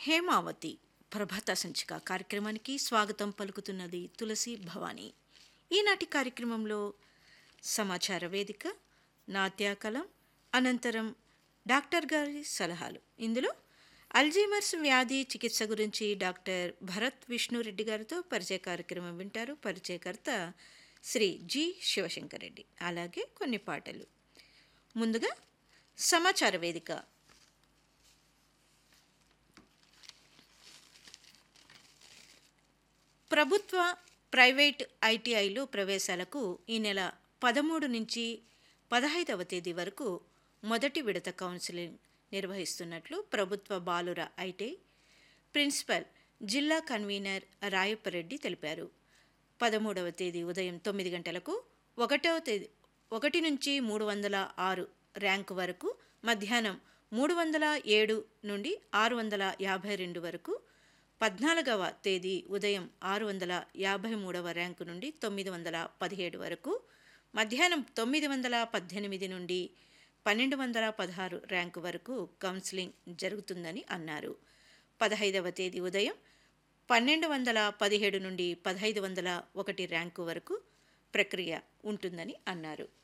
హేమావతి ప్రభాత సంచిక కార్యక్రమానికి స్వాగతం పలుకుతున్నది తులసి భవానీ ఈనాటి కార్యక్రమంలో సమాచార వేదిక నాట్యకలం అనంతరం డాక్టర్ గారి సలహాలు ఇందులో అల్జీమర్స్ వ్యాధి చికిత్స గురించి డాక్టర్ భరత్ విష్ణురెడ్డి గారితో పరిచయ కార్యక్రమం వింటారు పరిచయకర్త శ్రీ జి శివశంకర్ రెడ్డి అలాగే కొన్ని పాటలు ముందుగా సమాచార వేదిక ప్రభుత్వ ప్రైవేట్ ఐటీఐలు ప్రవేశాలకు ఈ నెల పదమూడు నుంచి పదహైదవ తేదీ వరకు మొదటి విడత కౌన్సిలింగ్ నిర్వహిస్తున్నట్లు ప్రభుత్వ బాలుర ఐటీఐ ప్రిన్సిపల్ జిల్లా కన్వీనర్ రాయప్పరెడ్డి తెలిపారు పదమూడవ తేదీ ఉదయం తొమ్మిది గంటలకు ఒకటవ తేదీ ఒకటి నుంచి మూడు వందల ఆరు ర్యాంకు వరకు మధ్యాహ్నం మూడు వందల ఏడు నుండి ఆరు వందల యాభై రెండు వరకు పద్నాలుగవ తేదీ ఉదయం ఆరు వందల యాభై మూడవ ర్యాంకు నుండి తొమ్మిది వందల పదిహేడు వరకు మధ్యాహ్నం తొమ్మిది వందల పద్దెనిమిది నుండి పన్నెండు వందల పదహారు ర్యాంకు వరకు కౌన్సిలింగ్ జరుగుతుందని అన్నారు పదహైదవ తేదీ ఉదయం పన్నెండు వందల పదిహేడు నుండి పదహైదు వందల ఒకటి ర్యాంకు వరకు ప్రక్రియ ఉంటుందని అన్నారు